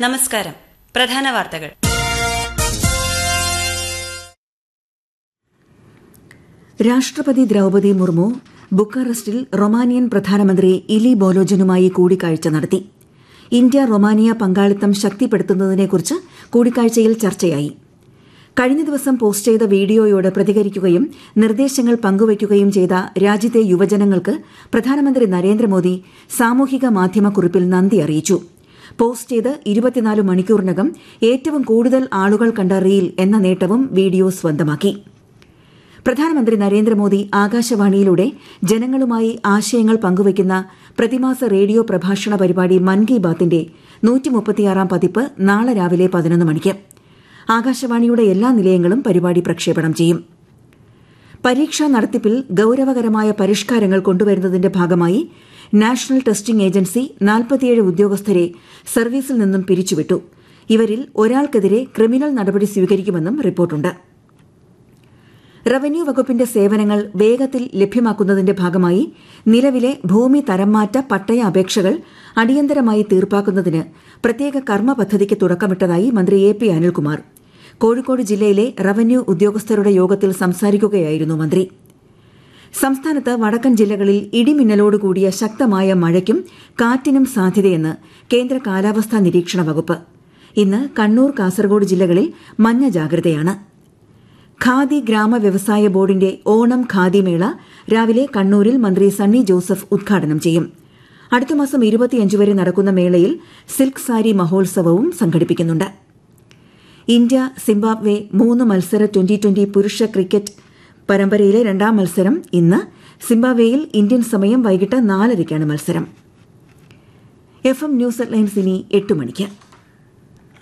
നമസ്കാരം പ്രധാന വാർത്തകൾ രാഷ്ട്രപതി ദ്രൌപതി മുർമു ബുക്കാറസ്റ്റിൽ റൊമാനിയൻ പ്രധാനമന്ത്രി ഇലി ബോലോജനുമായി കൂടിക്കാഴ്ച നടത്തി ഇന്ത്യ റൊമാനിയ പങ്കാളിത്തം ശക്തിപ്പെടുത്തുന്നതിനെക്കുറിച്ച് കൂടിക്കാഴ്ചയിൽ ചർച്ചയായി കഴിഞ്ഞ ദിവസം പോസ്റ്റ് ചെയ്ത വീഡിയോയോട് പ്രതികരിക്കുകയും നിർദ്ദേശങ്ങൾ പങ്കുവയ്ക്കുകയും ചെയ്ത രാജ്യത്തെ യുവജനങ്ങൾക്ക് പ്രധാനമന്ത്രി നരേന്ദ്രമോദി സാമൂഹിക മാധ്യമക്കുറിപ്പിൽ നന്ദി അറിയിച്ചു പോസ്റ്റ് ചെയ്ത് ഇരുപത്തിനാല് മണിക്കൂറിനകം ഏറ്റവും കൂടുതൽ ആളുകൾ കണ്ട റീൽ എന്ന നേട്ടവും വീഡിയോ സ്വന്തമാക്കി പ്രധാനമന്ത്രി നരേന്ദ്രമോദി ആകാശവാണിയിലൂടെ ജനങ്ങളുമായി ആശയങ്ങൾ പങ്കുവയ്ക്കുന്ന പ്രതിമാസ റേഡിയോ പ്രഭാഷണ പരിപാടി മൻ കി ബാത്തിന്റെ നൂറ്റിമുപ്പത്തിയാറാം പതിപ്പ് നാളെ രാവിലെ പതിനൊന്ന് മണിക്ക് ആകാശവാണിയുടെ എല്ലാ നിലയങ്ങളും പരിപാടി പ്രക്ഷേപണം ചെയ്യും പരീക്ഷാ നടത്തിപ്പിൽ ഗൌരവകരമായ പരിഷ്കാരങ്ങൾ കൊണ്ടുവരുന്നതിന്റെ ഭാഗമായി നാഷണൽ ടെസ്റ്റിംഗ് ഏജൻസി നാൽപ്പത്തിയേഴ് ഉദ്യോഗസ്ഥരെ സർവീസിൽ നിന്നും പിരിച്ചുവിട്ടു ഇവരിൽ ഒരാൾക്കെതിരെ ക്രിമിനൽ നടപടി സ്വീകരിക്കുമെന്നും റിപ്പോർട്ടുണ്ട് റവന്യൂ വകുപ്പിന്റെ സേവനങ്ങൾ വേഗത്തിൽ ലഭ്യമാക്കുന്നതിന്റെ ഭാഗമായി നിലവിലെ ഭൂമി തരംമാറ്റ പട്ടയ അപേക്ഷകൾ അടിയന്തരമായി തീർപ്പാക്കുന്നതിന് പ്രത്യേക കർമ്മ പദ്ധതിക്ക് തുടക്കമിട്ടതായി മന്ത്രി എ പി അനിൽകുമാർ കോഴിക്കോട് ജില്ലയിലെ റവന്യൂ ഉദ്യോഗസ്ഥരുടെ യോഗത്തിൽ സംസാരിക്കുകയായിരുന്നു മന്ത്രി സംസ്ഥാനത്ത് വടക്കൻ ജില്ലകളിൽ ഇടിമിന്നലോടുകൂടിയ ശക്തമായ മഴയ്ക്കും കാറ്റിനും സാധ്യതയെന്ന് കേന്ദ്ര കാലാവസ്ഥാ നിരീക്ഷണ വകുപ്പ് ഇന്ന് കണ്ണൂർ കാസർഗോഡ് ജില്ലകളിൽ മഞ്ഞ ജാഗ്രതയാണ് ഖാദി ഗ്രാമ വ്യവസായ ബോർഡിന്റെ ഓണം ഖാദി മേള രാവിലെ കണ്ണൂരിൽ മന്ത്രി സണ്ണി ജോസഫ് ഉദ്ഘാടനം ചെയ്യും അടുത്ത മാസം ഇരുപത്തിയഞ്ച് വരെ നടക്കുന്ന മേളയിൽ സിൽക്ക് സാരി മഹോത്സവവും സംഘടിപ്പിക്കുന്നുണ്ട് ഇന്ത്യ സിംബാബ്വെ മൂന്ന് മത്സര ട്വന്റി ട്വന്റി പുരുഷ ക്രിക്കറ്റ് പരമ്പരയിലെ രണ്ടാം മത്സരം ഇന്ന് സിംബാബ്വേയിൽ ഇന്ത്യൻ സമയം വൈകിട്ട് നാലരയ്ക്കാണ് മത്സരം എഫ് എം ന്യൂസ് ഹെഡ്ലൈൻസ് ഇനി എട്ട് മണിക്ക്